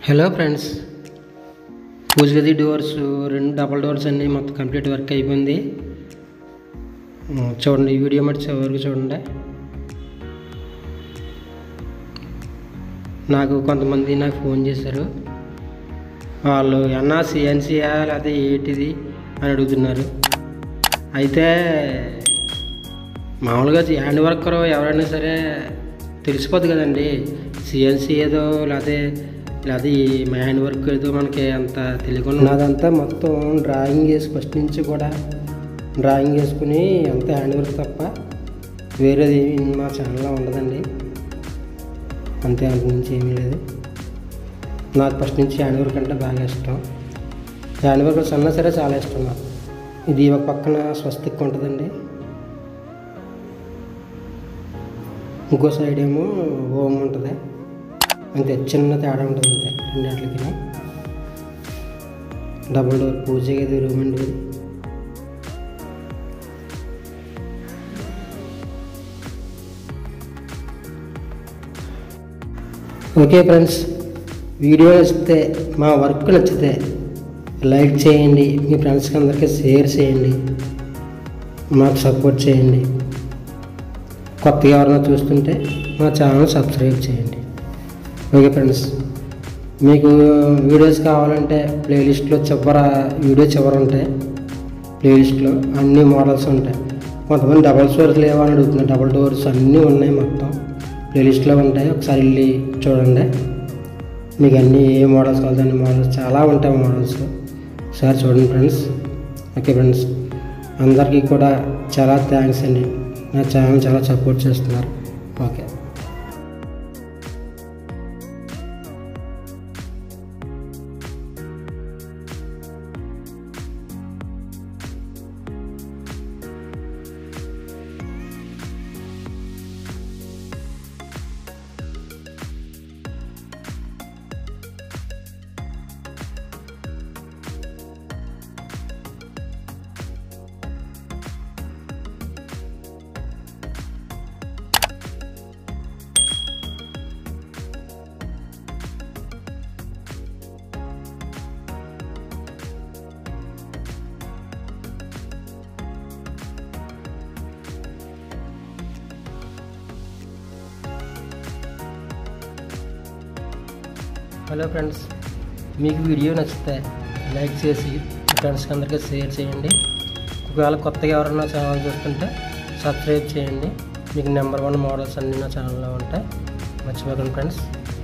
hello friends పూజ గది doors రెండు double doors అన్నీ మొత్తం కంప్లీట్ వర్క్ అయిపోయింది ఉమ్, చూడండి ఈ వీడియో మట్టి చివరికి చూడండి నాకు కొంతమంది నాకు ఫోన్ చేశారు వాళ్ళు అన్నా సిఎన్సీయా లేకపోతే ఏంటిది అని అడుగుతున్నారు అయితే మామూలుగా హ్యాండ్ వర్కర్ ఎవరైనా సరే తెలిసిపోద్ది కదండి సిఎన్సీ ఏదో లేకపోతే లేకపోతే ఈ హ్యాండ్ వర్క్ ఏదో మనకి అంత తెలియకుండా నాదంతా మొత్తం డ్రాయింగ్ చేసి ఫస్ట్ నుంచి కూడా డ్రాయింగ్ చేసుకుని అంత హ్యాండ్ వర్క్ తప్ప వేరేది ఏమీ మా ఛానల్లో ఉండదండి అంతే అంత నుంచి ఏమీ లేదు నాకు ఫస్ట్ నుంచి హ్యాండ్ వర్క్ అంటే బాగా ఇష్టం హ్యాండ్ వర్క్ అన్నా సరే చాలా ఇష్టం నాకు ఇది ఒక పక్కన స్వస్తిక్ ఉంటుందండి ఇంకో సైడ్ ఏమో ఓం ఉంటుంది అంతే చిన్న తేడా ఉంటుంది అంతే రెండింటికి డబుల్ డోర్ పూజ గది రూమ్ అండి ఇది ఓకే ఫ్రెండ్స్ వీడియో నచ్చితే మా వర్క్ నచ్చితే లైక్ చేయండి మీ ఫ్రెండ్స్కి అందరికీ షేర్ చేయండి మాకు సపోర్ట్ చేయండి కొత్తగా ఎవరైనా చూస్తుంటే మా ఛానల్ సబ్స్క్రైబ్ చేయండి ఓకే ఫ్రెండ్స్ మీకు వీడియోస్ కావాలంటే ప్లేలిస్ట్లో చివర వీడియో చివర ఉంటాయి ప్లేలిస్ట్లో అన్ని మోడల్స్ ఉంటాయి కొంతమంది డబల్ డోర్స్ లేవని అడుగుతున్నారు డబల్ డోర్స్ అన్నీ ఉన్నాయి మొత్తం ప్లేలిస్ట్లో ఉంటాయి ఒకసారి వెళ్ళి చూడండి మీకు అన్ని ఏ మోడల్స్ కావాలి అన్ని మోడల్స్ చాలా ఉంటాయి మోడల్స్ ఒకసారి చూడండి ఫ్రెండ్స్ ఓకే ఫ్రెండ్స్ అందరికీ కూడా చాలా థ్యాంక్స్ అండి నా ఛానల్ చాలా సపోర్ట్ చేస్తున్నారు ఓకే హలో ఫ్రెండ్స్ మీకు వీడియో నచ్చితే లైక్ చేసి మీ ఫ్రెండ్స్కి అందరికీ షేర్ చేయండి ఒకవేళ కొత్తగా ఎవరైనా ఛానల్ చూస్తుంటే సబ్స్క్రైబ్ చేయండి మీకు నెంబర్ వన్ మోడల్స్ అన్నీ నా ఛానల్లో ఉంటాయి మర్చిపోకండి ఫ్రెండ్స్